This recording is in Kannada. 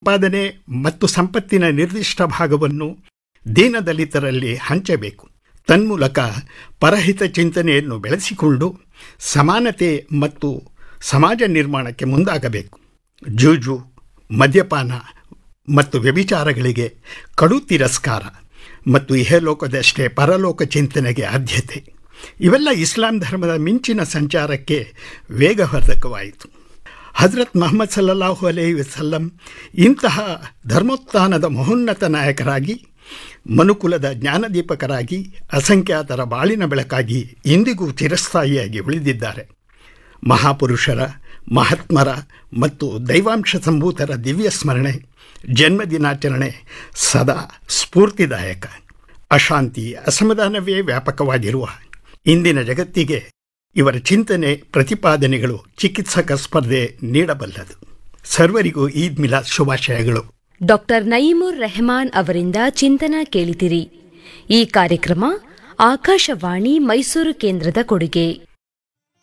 ಸಂಪಾದನೆ ಮತ್ತು ಸಂಪತ್ತಿನ ನಿರ್ದಿಷ್ಟ ಭಾಗವನ್ನು ದೀನದಲಿತರಲ್ಲಿ ಹಂಚಬೇಕು ತನ್ಮೂಲಕ ಪರಹಿತ ಚಿಂತನೆಯನ್ನು ಬೆಳೆಸಿಕೊಂಡು ಸಮಾನತೆ ಮತ್ತು ಸಮಾಜ ನಿರ್ಮಾಣಕ್ಕೆ ಮುಂದಾಗಬೇಕು ಜೂಜು ಮದ್ಯಪಾನ ಮತ್ತು ವ್ಯಭಿಚಾರಗಳಿಗೆ ಕಡು ತಿರಸ್ಕಾರ ಮತ್ತು ಇಹಲೋಕದಷ್ಟೇ ಪರಲೋಕ ಚಿಂತನೆಗೆ ಆದ್ಯತೆ ಇವೆಲ್ಲ ಇಸ್ಲಾಂ ಧರ್ಮದ ಮಿಂಚಿನ ಸಂಚಾರಕ್ಕೆ ವೇಗವರ್ಧಕವಾಯಿತು ಹಜರತ್ ಮೊಹಮ್ಮದ್ ಸಲ್ಲಲ್ಲಾಹು ಅಲೈ ವಸಲ್ಲಂ ಇಂತಹ ಧರ್ಮೋತ್ಥಾನದ ಮಹೋನ್ನತ ನಾಯಕರಾಗಿ ಮನುಕುಲದ ಜ್ಞಾನದೀಪಕರಾಗಿ ಅಸಂಖ್ಯಾತರ ಬಾಳಿನ ಬೆಳಕಾಗಿ ಇಂದಿಗೂ ಚಿರಸ್ಥಾಯಿಯಾಗಿ ಉಳಿದಿದ್ದಾರೆ ಮಹಾಪುರುಷರ ಮಹಾತ್ಮರ ಮತ್ತು ದೈವಾಂಶ ಸಂಭೂತರ ದಿವ್ಯ ಸ್ಮರಣೆ ಜನ್ಮದಿನಾಚರಣೆ ಸದಾ ಸ್ಫೂರ್ತಿದಾಯಕ ಅಶಾಂತಿ ಅಸಮಾಧಾನವೇ ವ್ಯಾಪಕವಾಗಿರುವ ಇಂದಿನ ಜಗತ್ತಿಗೆ ಇವರ ಚಿಂತನೆ ಪ್ರತಿಪಾದನೆಗಳು ಚಿಕಿತ್ಸಕ ಸ್ಪರ್ಧೆ ನೀಡಬಲ್ಲದು ಸರ್ವರಿಗೂ ಈದ್ ಮಿಲಾದ್ ಶುಭಾಶಯಗಳು ಡಾಕ್ಟರ್ ನಯೀಮುರ್ ರೆಹಮಾನ್ ಅವರಿಂದ ಚಿಂತನ ಕೇಳಿದಿರಿ ಈ ಕಾರ್ಯಕ್ರಮ ಆಕಾಶವಾಣಿ ಮೈಸೂರು ಕೇಂದ್ರದ ಕೊಡುಗೆ